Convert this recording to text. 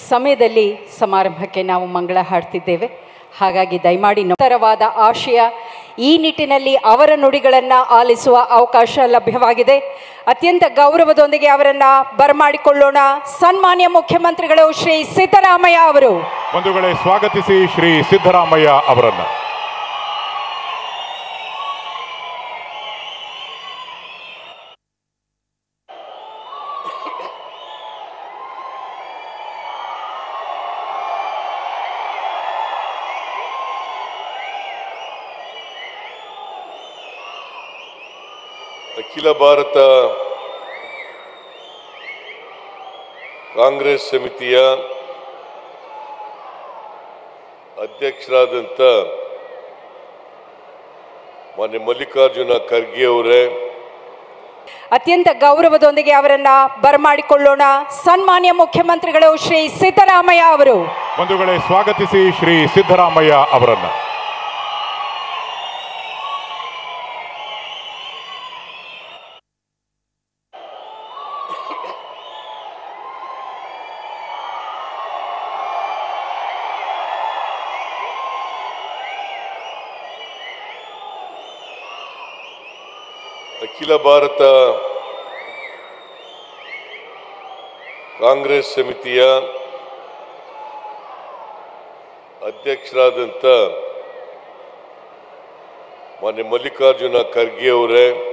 ಸಮಯದಲ್ಲಿ ಸಮಾರಂಭಕ್ಕೆ ನಾವು ಮಂಗಳ ಹಾಡ್ತಿದ್ದೇವೆ ಹಾಗಾಗಿ ದಯಮಾಡಿ ನೂತನವಾದ ಆಶಯ ಈ ನಿಟ್ಟಿನಲ್ಲಿ ಅವರ ನುಡಿಗಳನ್ನು ಆಲಿಸುವ ಅವಕಾಶ ಲಭ್ಯವಾಗಿದೆ ಅತ್ಯಂತ ಗೌರವದೊಂದಿಗೆ ಅವರನ್ನು ಬರಮಾಡಿಕೊಳ್ಳೋಣ ಸನ್ಮಾನ್ಯ ಮುಖ್ಯಮಂತ್ರಿಗಳು ಶ್ರೀ ಸಿದ್ದರಾಮಯ್ಯ ಅವರು ಬಂಧುಗಳೇ ಸ್ವಾಗತಿಸಿ ಶ್ರೀ ಸಿದ್ದರಾಮಯ್ಯ ಅವರನ್ನ ಅಖಿಲ ಭಾರತ ಕಾಂಗ್ರೆಸ್ ಸಮಿತಿಯ ಅಧ್ಯಕ್ಷರಾದಂಥ ಮಾನ್ಯ ಮಲ್ಲಿಕಾರ್ಜುನ ಖರ್ಗೆ ಅವರೇ ಅತ್ಯಂತ ಗೌರವದೊಂದಿಗೆ ಅವರನ್ನ ಬರಮಾಡಿಕೊಳ್ಳೋಣ ಸನ್ಮಾನ್ಯ ಮುಖ್ಯಮಂತ್ರಿಗಳು ಶ್ರೀ ಸಿದ್ದರಾಮಯ್ಯ ಅವರು ಬಂಧುಗಳೇ ಸ್ವಾಗತಿಸಿ ಶ್ರೀ ಸಿದ್ದರಾಮಯ್ಯ ಅವರನ್ನ ಅಖಿಲ ಭಾರತ ಕಾಂಗ್ರೆಸ್ ಸಮಿತಿಯ ಅಧ್ಯಕ್ಷರಾದಂಥ ಮಾನ್ಯ ಮಲ್ಲಿಕಾರ್ಜುನ ಖರ್ಗೆ ಅವರೇ